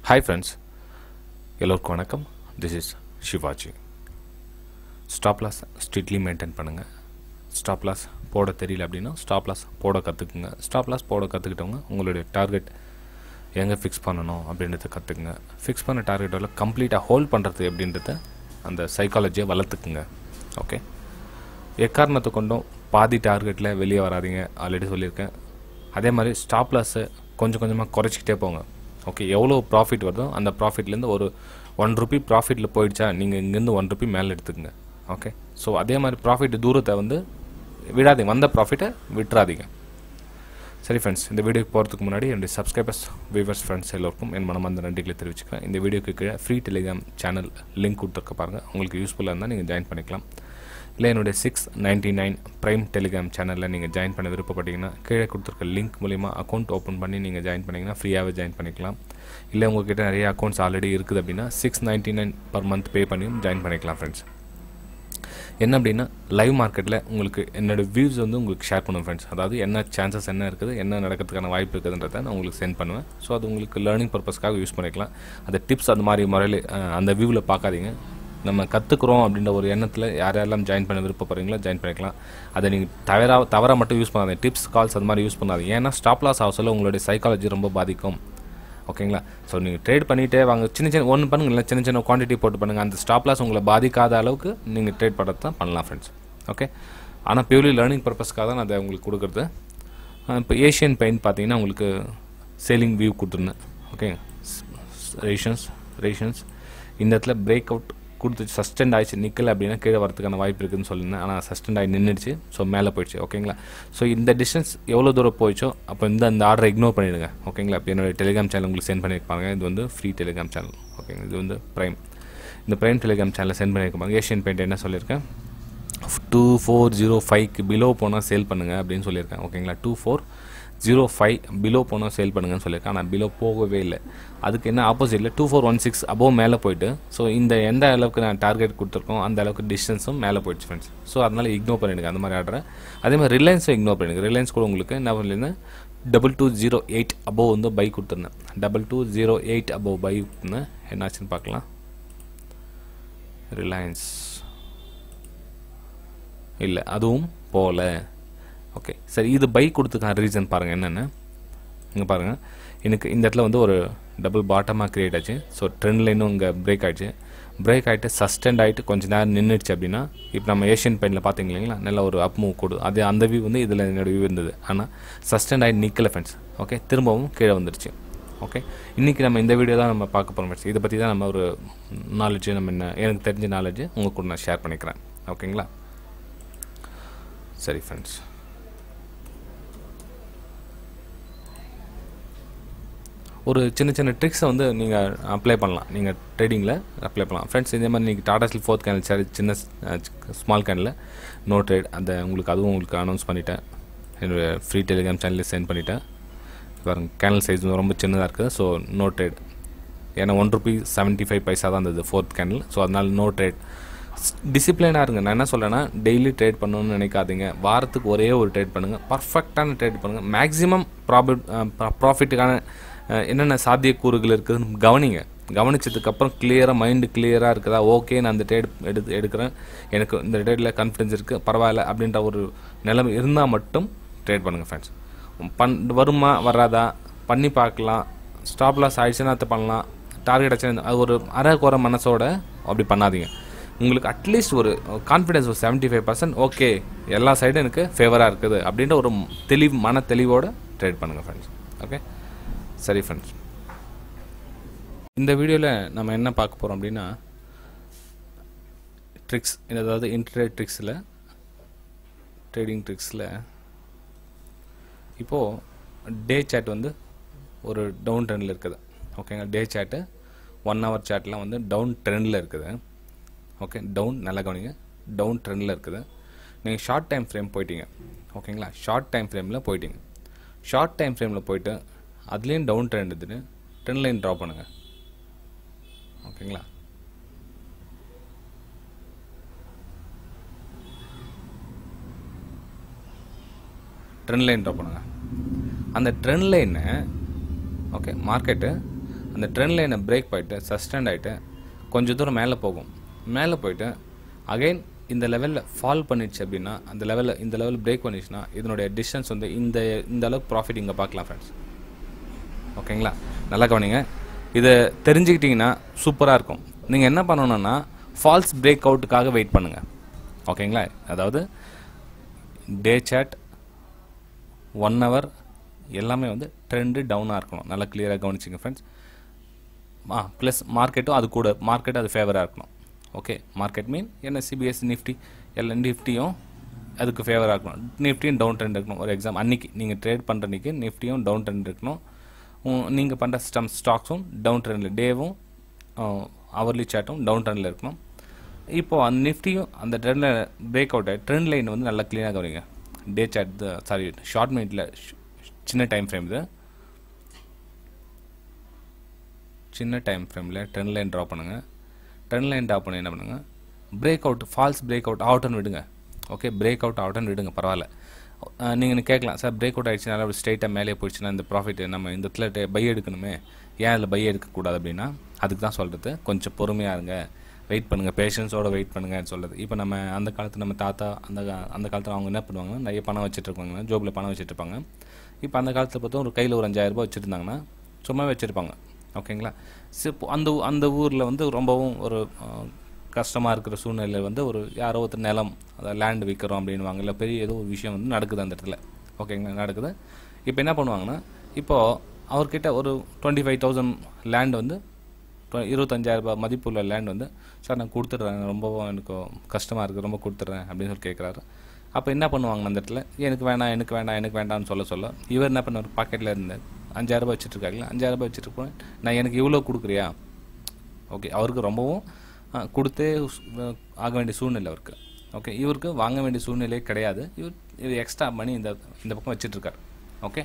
Hi friends எல்லோருக்கும் வணக்கம் this is Shivaji stop loss strictly maintain பண்ணுங்கள் ஸ்டாப் லாஸ் போட தெரியல அப்படின்னா ஸ்டாப் லாஸ் போட கற்றுக்குங்க ஸ்டாப் லாஸ் போட கற்றுக்கிட்டவங்க உங்களுடைய டார்கெட் எங்கே ஃபிக்ஸ் பண்ணணும் அப்படின்றத கற்றுக்குங்க ஃபிக்ஸ் பண்ண டார்கெட்டில் கம்ப்ளீட்டாக ஹோல்ட் பண்ணுறது எப்படின்றத அந்த சைக்காலஜியை வளர்த்துக்குங்க ஓகே எக்காரணத்தை கொண்டும் பாதி டார்கெட்டில் வெளியே வராதீங்க ஆல்ரெடி சொல்லியிருக்கேன் அதே மாதிரி ஸ்டாப் லாஸை கொஞ்சம் கொஞ்சமாக குறைச்சிக்கிட்டே போங்க ஓகே எவ்வளோ ப்ராஃபிட் வருதோ அந்த ப்ராஃபிட்லேருந்து ஒரு ஒன் ருபி ப்ராஃபிட்டில் போயிடுச்சா நீங்கள் இங்கேருந்து ஒன் ருபி மேலே எடுத்துக்கங்க ஓகே ஸோ அதே மாதிரி ப்ராஃபிட் தூரத்தை வந்து விடாதீங்க வந்த ப்ராஃபிட்டை விட்டுறாதீங்க சரி ஃப்ரெண்ட்ஸ் இந்த வீடியோக்கு போகிறதுக்கு முன்னாடி என்னுடைய சப்ஸ்கிரைபர்ஸ் வியூவர்ஸ் ஃப்ரெண்ட்ஸ் எல்லோருக்கும் என் மனமார்ந்த நன்றிகளை தெரிவிச்சுக்கிறேன் இந்த வீடியோக்கு கீழே ஃப்ரீ டெலிகிராம் சேனல் லிங்க் கொடுத்துருக்க பாருங்கள் உங்களுக்கு யூஸ்ஃபுல்லாக இருந்தால் நீங்கள் ஜாயின் பண்ணிக்கலாம் இல்லை என்னுடைய six ninety nine prime telegram சேனலில் நீங்கள் ஜாயின் பண்ண விருப்பப்பட்டீங்கன்னா கீழே கொடுத்துருக்க லிங்க் மூலிமா அக்கௌண்ட் ஓப்பன் பண்ணி நீங்கள் ஜாயின் பண்ணிங்கன்னா ஃப்ரீயாகவே ஜாயின் பண்ணிக்கலாம் இல்லை உங்ககிட்ட நிறைய அக்கௌண்ட்ஸ் ஆல்ரெடி இருக்குது அப்படின்னா six ninety nine per month pay பண்ணியும் ஜாயின் பண்ணிக்கலாம் ஃப்ரெண்ட்ஸ் என்ன அப்படின்னா லைவ் மார்க்கெட்டில் உங்களுக்கு என்னோட வியூஸ் வந்து உங்களுக்கு ஷேர் பண்ணுவேன் ஃப்ரெண்ட்ஸ் அதாவது என்ன சான்சஸ் என்ன இருக்குது என்ன நடக்கிறதுக்கான வாய்ப்பு இருக்குதுன்றதை நான் உங்களுக்கு சென்ட் பண்ணுவேன் ஸோ அது உங்களுக்கு லேர்னிங் பர்பஸ்க்காக யூஸ் பண்ணிக்கலாம் அந்த டிப்ஸ் அந்த மாதிரி முறையில் அஹ், அந்த வியூவில் பார்க்காதீங்க நம்ம கற்றுக்குறோம் அப்படின்ற ஒரு எண்ணத்தில் யார் யாரெல்லாம் ஜாயின் பண்ண விருப்பப்படுறீங்களோ ஜாயின் பண்ணிக்கலாம் அதை நீங்கள் தவறா தவறாக மட்டும் யூஸ் பண்ணாதீங்க டிப்ஸ் கால்ஸ் அது மாதிரி யூஸ் பண்ணாதீங்க ஏன்னா ஸ்டாப் லாஸ் ஆக உங்களுடைய சைக்காலஜி ரொம்ப பாதிக்கும் ஓகேங்களா ஸோ நீங்கள் ட்ரேட் பண்ணிகிட்டே வாங்க சின்ன சின்ன ஒன்று பண்ணுங்க இல்லை சின்ன சின்ன குவான்டிட்டி போட்டு பண்ணுங்கள் அந்த ஸ்டாப் லாஸ் உங்களை பாதிக்காத அளவுக்கு நீங்கள் ட்ரேட் பண்ணுறது தான் பண்ணலாம் ஃப்ரெண்ட்ஸ் ஓகே ஆனால் பியூர்லி லேர்னிங் பர்பஸ்க்காக தான் நான் அதை உங்களுக்கு கொடுக்குறது இப்போ ஏஷியன் பெயிண்ட் பார்த்தீங்கன்னா உங்களுக்கு சேலிங் வியூ கொடுத்துருந்தேன் ஓகே ரேஷன்ஸ் ரேஷன்ஸ் இந்த இடத்துல பிரேக் அவுட் கொடுத்து சஸ்டெண்ட் ஆயிடுச்சு நிற்கல அப்படின்னா கீழே வரதுக்கான வாய்ப்பு இருக்குதுன்னு சொல்லியிருந்தேன் ஆனால் சஸ்டெண்ட் ஆகி நின்றுடுச்சு ஸோ மேலே போயிடுச்சு ஓகேங்களா ஸோ இந்த டிஸ்டன்ஸ் எவ்வளோ தூரம் போயிடுச்சோ அப்போ இந்த அந்த ஆர்டரை இக்னோர் பண்ணிடுங்க ஓகேங்களா இப்போ என்னோட டெலிகிராம் சேனல் உங்களுக்கு சென்ட் பண்ணியிருப்பாங்க இது வந்து ஃப்ரீ டெலிகிராம் சேனல் ஓகேங்க இது வந்து ப்ரைம் இந்த ப்ரைம் டெலிகிராம் சேனலில் சென்ட் பண்ணியிருப்பாங்க ஏஷியன் பெயிண்ட் என்ன சொல்லியிருக்கேன் டூ ஃபோர் ஜீரோ ஃபைவ்க்கு பிலோ போனால் சேல் பண்ணுங்கள் அப்படின்னு சொல்லியிருக்கேன் ஓகேங்களா two four zero five below போனால் சேல் பண்ணுங்கன்னு சொல்லியிருக்கேன் ஆனால் பிலோ போகவே இல்லை அதுக்கு என்ன ஆப்போசிட்டில் two four one six above மேலே போயிட்டு ஸோ இந்த எந்த அளவுக்கு நான் டார்கெட் கொடுத்துருக்கோம் அந்த அளவுக்கு டிஸ்டன்ஸும் மேலே போயிடுச்சு ஃப்ரெண்ட்ஸ் ஸோ அதனால் இக்னோர் பண்ணிடுங்க அந்த மாதிரி ஆர்டரை அதே மாதிரி ரிலையன்ஸும் இக்னோர் பண்ணிடுங்க ரிலையன்ஸ் கூட உங்களுக்கு என்ன பண்ணியிருந்தேன் double two zero eight above வந்து பை கொடுத்துருந்தேன் double two zero eight above buy கொடுத்துருந்தேன் என்னாச்சுன்னு பார்க்கலாம் ரிலையன்ஸ் இல்லை அதுவும் போகல ஓகே சரி இது பை கொடுத்துக்கான ரீசன் பாருங்கள் என்னென்னு இங்கே பாருங்கள் எனக்கு இந்த இடத்துல வந்து ஒரு டபுள் பாட்டமாக க்ரியேட் ஆச்சு ஸோ ட்ரெண்ட் லைனும் இங்கே பிரேக் ஆயிடுச்சு பிரேக் ஆகிட்டு சஸ்டெண்ட் ஆகிட்டு கொஞ்ச நேரம் நின்றுடுச்சு அப்படின்னா இப்போ நம்ம ஏஷியன் பெயிண்டில் பார்த்தீங்க இல்லைங்களா நல்ல ஒரு அப் மூவ் கொடு அது அந்த வியூ வந்து இதில் என்னோட வியூ இருந்தது ஆனால் சஸ்டெண்ட் ஆகிட்டு நிற்கல ஃப்ரெண்ட்ஸ் ஓகே திரும்பவும் கீழே வந்துடுச்சு ஓகே இன்றைக்கி நம்ம இந்த வீடியோ தான் நம்ம பார்க்க போகிறோம் ஃப்ரெண்ட்ஸ் இதை பற்றி தான் நம்ம ஒரு நாலேஜ் நம்ம என்ன எனக்கு தெரிஞ்ச நாலேஜ் உங்கள் கூட நான் ஷேர் பண்ணிக்கிறேன் ஓகேங்களா சரி ஃப்ரெண்ட்ஸ் ஒரு சின்ன சின்ன ட்ரிக்ஸை வந்து நீங்கள் அப்ளை பண்ணலாம் நீங்கள் ட்ரேடிங்கில் அப்ளை பண்ணலாம் ஃப்ரெண்ட்ஸ் இதே மாதிரி நீங்கள் டாடா ஸ்டில் ஃபோர்த் கேனல் சரி சின்ன ஸ்மால் கேனில் நோ ட்ரேட் அந்த உங்களுக்கு அதுவும் உங்களுக்கு அனௌன்ஸ் பண்ணிட்டேன் என்னோடய ஃப்ரீ டெலிகிராம் சேனலில் சென்ட் பண்ணிட்டேன் பாருங்க கேனல் சைஸ் ரொம்ப சின்னதாக இருக்குது ஸோ நோ ட்ரேட் ஏன்னா one rupee seventy five paisa தான் இருந்தது ஃபோர்த் கேண்டில் ஸோ அதனால் நோ ட்ரேட் டிசிப்ளினாக இருங்க நான் என்ன சொல்கிறேன்னா டெய்லி ட்ரேட் பண்ணணும்னு நினைக்காதீங்க வாரத்துக்கு ஒரே ஒரு ட்ரேட் பண்ணுங்கள் பர்ஃபெக்டான ட்ரேட் பண்ணுங்கள் மேக்ஸிமம் ப்ராஃபிட் ப்ராஃபிட்டுக்கான என்னென்ன சாத்தியக்கூறுகள் இருக்குதுன்னு கவனிங்க கவனிச்சதுக்கப்புறம் கிளியராக மைண்டு கிளியராக இருக்குதா ஓகே நான் அந்த ட்ரேட் எடுத்து எடுக்கிறேன் எனக்கு இந்த ட்ரேடில் கான்ஃபிடன்ஸ் இருக்குது பரவாயில்ல அப்படின்ற ஒரு நிலைமை இருந்தால் மட்டும் ட்ரேட் பண்ணுங்கள் ஃப்ரெண்ட்ஸ் பண் வருமா வராதா பண்ணி பார்க்கலாம் ஸ்டாப் லாஸ் ஆயிடுச்சுன்னா அதை பண்ணலாம் டார்கெட் ஆச்சு அது ஒரு அரை குறை மனசோட அப்படி பண்ணாதீங்க உங்களுக்கு அட்லீஸ்ட் ஒரு கான்ஃபிடன்ஸ் ஒரு செவன்ட்டி ஃபைவ் பர்சன்ட் ஓகே எல்லா சைடும் எனக்கு ஃபேவராக இருக்குது அப்படின்ற ஒரு தெளிவு மன தெளிவோடு ட்ரேட் பண்ணுங்கள் ஃப்ரெண்ட்ஸ் ஓகே சரி ஃப்ரெண்ட்ஸ் இந்த வீடியோவில் நம்ம என்ன பார்க்க போகிறோம் அப்படின்னா ட்ரிக்ஸ் அதாவது இன்டர்நெட் ட்ரிக்ஸில் ட்ரேடிங் ட்ரிக்ஸில் இப்போது டே சேட் வந்து ஒரு டவுன் ட்ரெண்டில் இருக்குது ஓகேங்க டே சேட்டு ஒன் ஹவர் சேட்லாம் வந்து டவுன் ட்ரெண்டில் இருக்குது ஓகே டவுன் நல்லா கவனிங்க டவுன் ட்ரெண்டில் இருக்குது நீங்கள் ஷார்ட் டைம் ஃப்ரேம் போயிட்டீங்க ஓகேங்களா ஷார்ட் டைம் ஃப்ரேமில் போயிட்டீங்க ஷார்ட் டைம் ஃப்ரேமில் போயிட்டு அதுலேயும் டவுன் ட்ரெண்ட் இதுன்னு ட்ரெண்ட் லைன் ட்ரா பண்ணுங்கள் ஓகேங்களா ட்ரெண்ட் லைன் ட்ரா பண்ணுங்கள் அந்த ட்ரெண்ட் லைனை ஓகே மார்க்கெட்டு அந்த ட்ரெண்ட் லைனை பிரேக் போயிட்டு சஸ்டெண்ட் ஆகிட்டு கொஞ்சம் தூரம் மேலே போகும் மேலே போயிட்டு அகைன் இந்த லெவலில் ஃபால் பண்ணிடுச்சு அப்படின்னா அந்த லெவலில் இந்த லெவல் பிரேக் பண்ணிடுச்சுன்னா இதனுடைய டிஸ்டன்ஸ் வந்து இந்த இந்த அளவுக்கு ப்ராஃபிட் இங்கே பார்க்கலாம் ஃப்ரெண்ட்ஸ் ஓகேங்களா நல்லா கவனிங்க இதை தெரிஞ்சுக்கிட்டிங்கன்னா சூப்பராக இருக்கும் நீங்கள் என்ன பண்ணணும்னா ஃபால்ஸ் பிரேக் அவுட்டுக்காக வெயிட் பண்ணுங்கள் ஓகேங்களா அதாவது டே சேட் ஒன் ஹவர் எல்லாமே வந்து ட்ரெண்டு டவுனாக இருக்கணும் நல்லா கிளியராக கவனிச்சிங்க ஃப்ரெண்ட்ஸ் ஆ ப்ளஸ் மார்க்கெட்டும் அது கூட மார்க்கெட் அது ஃபேவராக இருக்கணும் ஓகே மார்க்கெட் மீன் என்ன சிபிஎஸ் நிஃப்டி எல்லா நிஃப்டியும் அதுக்கு ஃபேவராக இருக்கணும் நிஃப்டியும் டவுன் ட்ரெண்ட் இருக்கணும் ஒரு எக்ஸாம் அன்னைக்கு நீங்கள் ட்ரேட் பண்ணுற அன்றைக்கி நிஃப்டியும் டவுன் ட்ரெண்ட் இருக்கணும் நீங்கள் பண்ணுற ஸ்டம் ஸ்டாக்ஸும் டவுன் ட்ரெண்டில் டேவும் அவர்லி சாட்டும் டவுன் ட்ரெண்டில் இருக்கணும் இப்போது அந்த நிஃப்டியும் அந்த ட்ரெண்டில் பிரேக் அவுட் ஆகி ட்ரெண்ட் லைன் வந்து நல்லா க்ளீனாக கவனிங்க டே சாட் சாரி ஷார்ட் மினிட்ல சின்ன டைம் ஃப்ரேம் இது சின்ன டைம் ஃப்ரேமில் ட்ரெண்ட் லைன் ட்ரா பண்ணுங்கள் ட்ரெண்ட் லைன் ட்ரா பண்ணி என்ன பண்ணுங்கள் break out false break out அவுட்னு விடுங்க ஓகே பிரேக் அவுட் அவுட்னு விடுங்க பரவாயில்ல நீங்கள் கேட்கலாம் சார் பிரேக் அவுட் ஆகிடுச்சுனால அப்படி ஸ்ட்ரைட்டாக மேலே போயிடுச்சுன்னா இந்த ப்ராஃபிட் நம்ம இந்த இடத்துல பை எடுக்கணுமே ஏன் அதில் பை எடுக்கக்கூடாது அப்படின்னா அதுக்கு தான் சொல்கிறது கொஞ்சம் பொறுமையாக இருங்க வெயிட் பண்ணுங்கள் பேஷன்ஸோட வெயிட் பண்ணுங்கன்னு சொல்கிறது இப்போ நம்ம அந்த காலத்து நம்ம தாத்தா அந்த அந்த காலத்தில் அவங்க என்ன பண்ணுவாங்கன்னா நிறைய பணம் வச்சுட்டு இருப்பாங்க ஜோபில் பணம் வச்சுட்டு இருப்பாங்க இப்போ அந்த காலத்தில் பார்த்தா ஒரு கையில் ஒரு அஞ்சாயிரம் ரூபாய் வச்சுருந்தாங்கன்னா சும்மா வச்சுருப்பாங்க ஓகேங்களா ஸோ அந்த அந்த ஊரில் வந்து ரொம்பவும் ஒரு கஷ்டமாக இருக்கிற சூழ்நிலையில் வந்து ஒரு யாரோ ஒருத்தர் நிலம் அதை லேண்ட் விற்கிறோம் அப்படின்வாங்க இல்லை பெரிய ஏதோ ஒரு விஷயம் வந்து நடக்குது அந்த இடத்துல ஓகேங்களா நடக்குது இப்போ என்ன பண்ணுவாங்கன்னா இப்போது அவர்கிட்ட ஒரு டுவெண்ட்டி ஃபைவ் தௌசண்ட் லேண்ட் வந்து இருபத்தஞ்சாயிரம் ரூபாய் மதிப்புள்ள லேண்ட் வந்து சார் நான் கொடுத்துட்றேன் ரொம்ப எனக்கு கஷ்டமாக இருக்குது ரொம்ப கொடுத்துட்றேன் அப்படின்னு சொல்லி கேட்குறாரு அப்போ என்ன பண்ணுவாங்க அந்த இடத்துல எனக்கு வேணாம் எனக்கு வேண்டாம் எனக்கு வேண்டாம்னு சொல்ல சொல்ல இவர் என்ன பண்ணார் பாக்கெட்டில் இருந்த அஞ்சாயிரம் ரூபாய் வச்சுட்ருக்காங்களா அஞ்சாயிரம் ரூபாய் வச்சுருப்பேன் நான் எனக்கு இவ்வளோ கொடுக்குறியா ஓகே அவருக்கு ரொம்பவும் கொடுத்தே ஆக வேண்டிய சூழ்நிலை அவருக்கு ஓகே இவருக்கு வாங்க வேண்டிய சூழ்நிலையே கிடையாது இவர் இது எக்ஸ்ட்ரா மணி இந்த இந்த பக்கம் வச்சிட்ருக்காரு ஓகே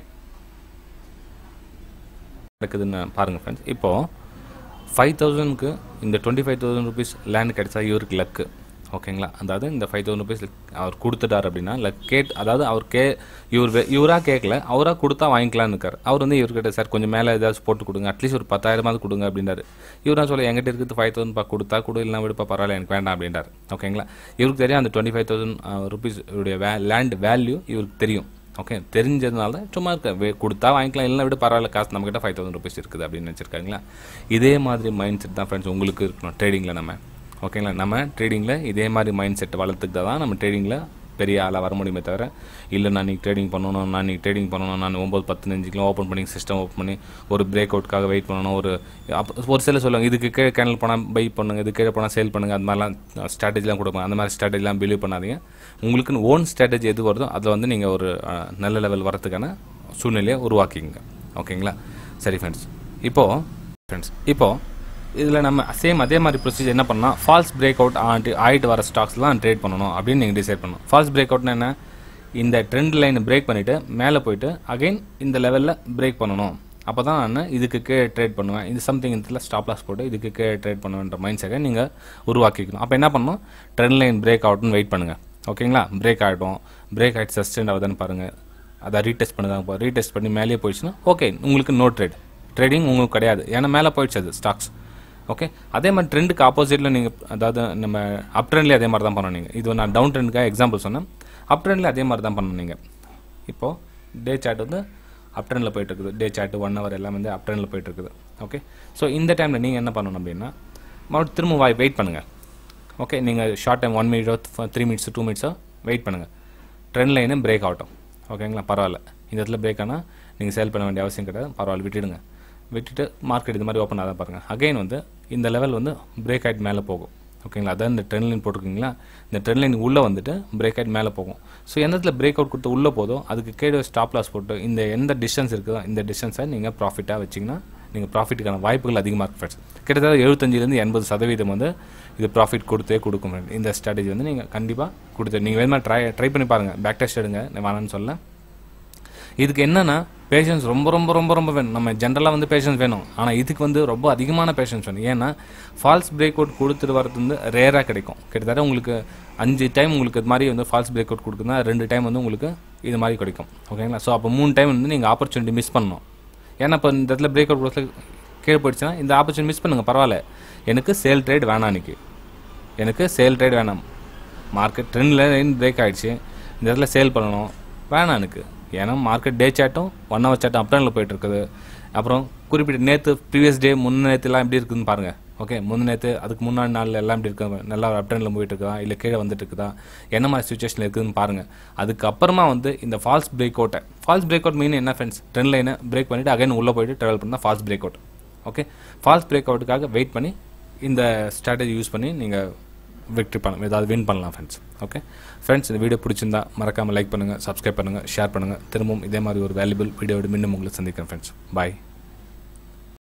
நடக்குதுன்னு பாருங்கள் ஃப்ரெண்ட்ஸ் இப்போது ஃபைவ் தௌசண்ட்க்கு இந்த twenty five thousand rupees land கிடைச்சா இவருக்கு லக்கு ஓகேங்களா அதாவது இந்த ஃபைவ் தௌசண்ட் ருபீஸ் அவர் கொடுத்துட்டார் அப்படின்னா லக் கேட் அதாவது அவர் கே இவர் இவராக கேட்கல அவராக கொடுத்தா வாங்கிக்கலான்னு இருக்கார் அவர் வந்து இவர்கிட்ட சார் கொஞ்சம் மேலே ஏதாச்சும் போட்டு கொடுங்க அட்லீஸ்ட் ஒரு பத்தாயிரமாவது கொடுங்க அப்படின்றாரு இவராக சொல்ல எங்கிட்ட இருக்கிறது ஃபைவ் தௌசண்ட் பா கொடுத்தா கொடு இல்லைனா விடுப்பா பரவாயில்ல எனக்கு வேண்டாம் அப்படின்றார் ஓகேங்களா இவருக்கு தெரியும் அந்த டுவெண்ட்டி ஃபைவ் தௌசண்ட் ருபீஸ் உடைய வே லேண்ட் வேல்யூ இவருக்கு தெரியும் ஓகே தெரிஞ்சதுனால தான் சும்மா இருக்க கொடுத்தா வாங்கிக்கலாம் இல்லை விட பரவாயில்ல காசு நம்மக்கிட்ட ஃபைவ் தௌசண்ட் ருபீஸ் இருக்குது அப்படின்னு வச்சுருக்காங்களா இதே மாதிரி மைண்ட் செட் தான் ஃப்ரெண்ட்ஸ் உங்களுக்கு இருக்கணும் ட்ரேடிங்கில் நம்ம ஓகேங்களா நம்ம ட்ரேடிங்கில் இதே மாதிரி மைண்ட் செட் வளர்த்துக்கிட்டா தான் நம்ம ட்ரேடிங்கில் பெரிய ஆளாக வர முடியுமே தவிர இல்லை நான் நீ ட்ரேடிங் பண்ணணும் நான் நீ ட்ரேடிங் பண்ணணும் நான் ஒம்பது பத்து அஞ்சுக்கெலாம் ஓப்பன் பண்ணி சிஸ்டம் ஓப்பன் பண்ணி ஒரு பிரேக் அவுட்காக வெயிட் பண்ணணும் ஒரு ஒரு சில சொல்லுவாங்க இதுக்கு கீழே கேனல் போனால் பை பண்ணுங்க இது கீழே போனால் சேல் பண்ணுங்கள் அது மாதிரிலாம் ஸ்ட்ராட்டஜிலாம் கொடுப்பாங்க அந்த மாதிரி ஸ்ட்ராட்டஜிலாம் பிலீவ் பண்ணாதீங்க உங்களுக்குன்னு ஓன் ஸ்ட்ராட்டஜி எது வருதோ அதில் வந்து நீங்கள் ஒரு நல்ல லெவல் வரத்துக்கான சூழ்நிலையை உருவாக்கிங்க ஓகேங்களா சரி ஃப்ரெண்ட்ஸ் இப்போது ஃப்ரெண்ட்ஸ் இப்போது இதில் நம்ம சேம் அதே மாதிரி ப்ரொசீஜர் என்ன பண்ணால் ஃபால்ஸ் பிரேக் அவுட் ஆண்டு ஆகிட்டு வர ஸ்டாக்ஸ்லாம் ட்ரேட் பண்ணணும் அப்படின்னு நீங்கள் டிசைட் பண்ணணும் ஃபால்ஸ் பிரேக் அவுட்னா என்ன இந்த ட்ரெண்ட் லைனை பிரேக் பண்ணிவிட்டு மேலே போயிட்டு அகைன் இந்த லெவலில் பிரேக் பண்ணணும் அப்போ தான் நான் இதுக்கு கீழே ட்ரேட் பண்ணுவேன் இது சம்திங் இதில் ஸ்டாப் லாஸ் போட்டு இதுக்கு கீழே ட்ரேட் பண்ணுவேன்ற மைண்ட் செட்டை நீங்கள் உருவாக்கிக்கணும் அப்போ என்ன பண்ணணும் ட்ரெண்ட் லைன் பிரேக் அவுட்னு வெயிட் பண்ணுங்கள் ஓகேங்களா பிரேக் ஆகிடும் பிரேக் ஆகிட்டு சஸ்டெண்ட் ஆகுதுன்னு பாருங்கள் அதை ரீடெஸ்ட் பண்ணுதாங்க ரீடெஸ்ட் பண்ணி மேலேயே போயிடுச்சுன்னா ஓகே உங்களுக்கு நோ ட்ரேட் ட்ரேடிங் உங்களுக்கு கிடையாது ஏன்னா மேலே போயிடுச்சு அது ஸ்டாக்ஸ் ஓகே அதே மாதிரி ட்ரெண்டுக்கு ஆப்போசிட்டில் நீங்கள் அதாவது நம்ம அப் ட்ரெண்ட்லேயே அதே மாதிரி தான் பண்ணணும் நீங்கள் இது நான் டவுன் ட்ரெண்டுக்காக எக்ஸாம்பிள் சொன்னேன் அப் ட்ரெண்ட்லேயே அதே மாதிரி தான் பண்ணணும் நீங்கள் இப்போது டே சாட் வந்து அப் ட்ரெண்டில் போயிட்டு இருக்குது டே சாட்டு ஒன் ஹவர் எல்லாம் வந்து அப் ட்ரெண்டில் போயிட்டு இருக்குது ஓகே ஸோ இந்த டைமில் நீங்கள் என்ன பண்ணணும் அப்படின்னா மறுபடியும் திரும்ப வாய் வெயிட் பண்ணுங்கள் ஓகே நீங்கள் ஷார்ட் டைம் ஒன் மினிட்டோ த்ரீ மினிட்ஸோ டூ மினிட்ஸோ வெயிட் பண்ணுங்கள் ட்ரெண்ட் லைனு பிரேக் ஆகட்டும் ஓகேங்களா பரவாயில்ல இந்த இடத்துல பிரேக் ஆனால் நீங்கள் சேல் பண்ண வேண்டிய அவசியம் கிடையாது பரவாயில்ல விட்டுடுங்க விட்டுட்டு மார்க்கெட் இது மாதிரி ஓப்பன் ஆகாத பாருங்கள் அகைன் வந்து இந்த லெவல் வந்து பிரேக் ஆகிட்டு மேலே போகும் ஓகேங்களா அதான் இந்த ட்ரெண்ட் லைன் போட்டிருக்கீங்களா இந்த ட்ரெண்ட் லைன் உள்ளே வந்துட்டு பிரேக் ஆகிட்டு மேலே போகும் ஸோ எந்த இடத்துல பிரேக் அவுட் கொடுத்து உள்ளே போதோ அதுக்கு கீழே ஸ்டாப் லாஸ் போட்டு இந்த எந்த டிஸ்டன்ஸ் இருக்குதோ இந்த டிஸ்டன்ஸை நீங்கள் ப்ராஃபிட்டாக வச்சிங்கன்னா நீங்கள் ப்ராஃபிட்டுக்கான வாய்ப்புகள் அதிகமாக இருக்கு ஃப்ரெண்ட்ஸ் கிட்டத்தட்ட எழுபத்தஞ்சிலேருந்து எண்பது சதவீதம் வந்து இது ப்ராஃபிட் கொடுத்தே கொடுக்கும் friend. இந்த ஸ்ட்ராட்டஜி வந்து நீங்கள் கண்டிப்பாக கொடுத்து நீங்கள் வேணுமா ட்ரை ட்ரை பண்ணி பாருங்கள் பேக் டெஸ்ட் எடுங்க நான் வேணான்னு சொல்ல இதுக்கு என்னன்னா பேஷன்ஸ் ரொம்ப ரொம்ப ரொம்ப ரொம்ப வேணும் நம்ம ஜென்ரலாக வந்து பேஷன்ஸ் வேணும் ஆனால் இதுக்கு வந்து ரொம்ப அதிகமான பேஷன்ஸ் வேணும் ஏன்னா ஃபால்ஸ் பிரேக் அவுட் கொடுத்துட்டு வரது வந்து ரேராக கிடைக்கும் கிட்டத்தட்ட உங்களுக்கு அஞ்சு டைம் உங்களுக்கு இது மாதிரி வந்து ஃபால்ஸ் பிரேக் அவுட் கொடுக்குதுன்னா ரெண்டு டைம் வந்து உங்களுக்கு இது மாதிரி கிடைக்கும் ஓகேங்களா ஸோ அப்போ மூணு டைம் வந்து நீங்கள் ஆப்பர்ச்சுனிட்டி மிஸ் பண்ணணும் ஏன்னா இப்போ இந்த இடத்துல பிரேக் அவுட் கொடுத்து கீழே போயிடுச்சுன்னா இந்த ஆப்பர்ச்சுனிட்டி மிஸ் பண்ணுங்கள் பரவாயில்ல எனக்கு சேல் ட்ரேட் வேணாம் இன்னைக்கு எனக்கு சேல் ட்ரேட் வேணாம் மார்க்கெட் ட்ரெண்டில் பிரேக் ஆகிடுச்சு இந்த இடத்துல சேல் பண்ணணும் வேணாம் எனக்கு ஏன்னா மார்க்கெட் டே சாட்டும் ஒன் ஹவர் சாட்டும் அப்டனில் போயிட்டு இருக்குது அப்புறம் குறிப்பிட்ட நேற்று ப்ரீவியஸ் டே முன்ன நேற்றுலாம் எப்படி இருக்குதுன்னு பாருங்கள் ஓகே முந்தின நேற்று அதுக்கு முன்னாடி நாள் எல்லாம் எப்படி இருக்கு நல்லா அப்டனில் போயிட்டு இருக்குதா இல்லை கீழே வந்துட்டு இருக்குதா என்ன மாதிரி சுச்சுவேஷனில் இருக்குதுன்னு பாருங்கள் அதுக்கப்புறமா வந்து இந்த ஃபால்ஸ் பிரேக் அவுட்டை ஃபால்ஸ் பிரேக் அவுட் மீன் என்ன ஃப்ரெண்ட்ஸ் ட்ரெண்ட் லைனை பிரேக் பண்ணிவிட்டு அகைன் உள்ளே போயிட்டு ட்ராவல் பண்ணால் false break out okay false break அவுட்டுக்காக வெயிட் பண்ணி இந்த ஸ்ட்ராட்டஜி யூஸ் பண்ணி நீங்கள் விக்ட்ரி பண்ண ஏதாவது வின் பண்ணலாம் ஃப்ரெண்ட்ஸ் ஓகே ஃப்ரெண்ட்ஸ் இந்த வீடியோ பிடிச்சிருந்தா மறக்காமல் லைக் பண்ணுங்கள் சப்ஸ்கிரைப் பண்ணுங்கள் ஷேர் பண்ணுங்கள் திரும்பவும் இதே மாதிரி ஒரு வேல்யூபிள் வீடியோவோட மீண்டும் உங்களை சந்திக்கிறேன் ஃப்ரெண்ட்ஸ் பாய்